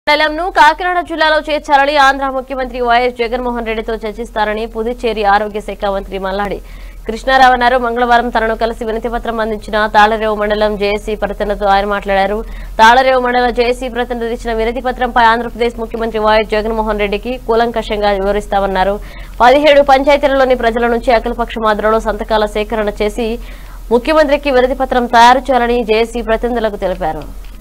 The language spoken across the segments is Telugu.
మండలంను కాకినాడ జిల్లాలో చేర్చాలని ఆంధ్ర ముఖ్యమంత్రి వైఎస్ జగన్మోహన్ రెడ్డితో చర్చిస్తారని పుదుచ్చేరి ఆరోగ్య శాఖ మంత్రి మల్లాడి కృష్ణారావు అన్నారు మంగళవారం తనను కలిసి వినతి పత్రం అందించిన తాళరేవు మండలం జేఏసీ ప్రతినిధితో ఆయన మాట్లాడారు తాళరేవు మండల జేఏసీ ప్రతినిధి ఇచ్చిన వినతి పత్రంపై ఆంధ్రప్రదేశ్ ముఖ్యమంత్రి వైఎస్ జగన్మోహన్ రెడ్డికి కూలంకషంగా వివరిస్తామన్నారు పదిహేడు పంచాయతీలలోని ప్రజల నుంచి అఖిలపక్ష మాదిరిలో సంతకాల సేకరణ చేసి ముఖ్యమంత్రికి వినతి పత్రం తయారు చేయాలని జేఏసీ ప్రతినిధులకు తెలిపారు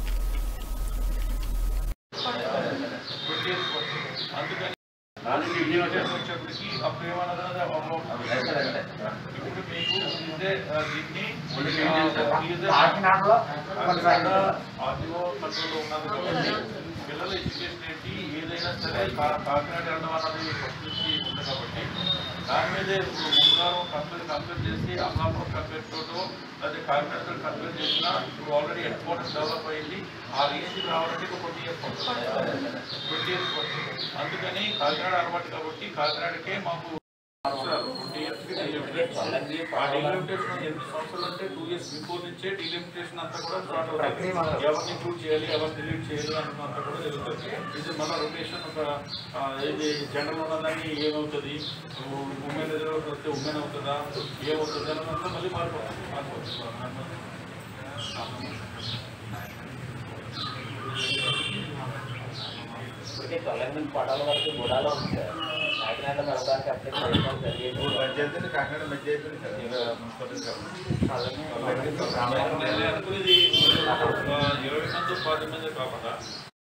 దానికి విజయం వచ్చేప్పటికి అప్పుడు ఏమన్నది అమౌంట్ ఇప్పుడు మీకు ఇదే ఆ, దీన్ని ఆ, ఇదే కాకినాడలో కాకినాడ ఆర్టీఓ కంట్రోల్లో ఉన్నది కాబట్టి పిల్లల ఎడ్యుకేషన్ ఏంటి ఏదైనా సరే కా- కాకినాడ వెళ్ళడం అన్నది ఫస్ట్ నుంచి ఉంది కాబట్టి దాని మీదే ఇప్పుడు ముందుగారం కంప్లీట్ కంప్లీట్ చేసి అమలాపురం కంప్లీట్ తోటో లేదా కాకినాడతో కంప్లీట్ చేసినా ఇప్పుడు ఆల్రెడీ హెడ్ క్వార్టర్స్ డెవలప్ అయింది ఆ రేంజ్కి రావాలంటే ఒక ట్వంటీ ఇయర్స్ పడుతుంది ట్వంటీ ఇయర్స్ పడుతుంది అందుకని కాకినాడ అలవాటు కాబట్టి కాకినాడకే మాకు ట్వంటీ ఇయర్స్ ఆ డీలిమిటేషన్ ఎనిమిది సంవత్సరాలు అంటే టూ ఇయర్స్ బిఫోర్ నుంచే డీలిమిటేషన్ అంతా కూడా స్టార్ట్ అవుతుంది ఎవరిని ఇంక్లూడ్ చేయాలి ఎవరిని డిలీట్ చేయాలి అన్నంతా కూడా జరుగుతుంది ఇది మళ్ళీ రొటేషన్ ఒక ఆ, ఇది జనరల్ ఉన్నదాన్ని ఏమవుతుంది ఉమెన్ రిజర్వ్ వస్తే ఉమెన్ అవుతుందా ఏమవుతుంది అన్నదంతా మళ్ళీ మారిపోతుంది మారిపోతుంది ఇప్పటికే తొలగించిన పడాల వరకు గుడాలో ఉంది సార్ కాకినాడలో నడవడానికి అప్లై చేయడం జరిగింది కాకినాడ మధ్య అయిపోయింది సార్ అలాగే నేను అనుకునేది ఆ, ఇరవై మంది పది మంది కాకుండా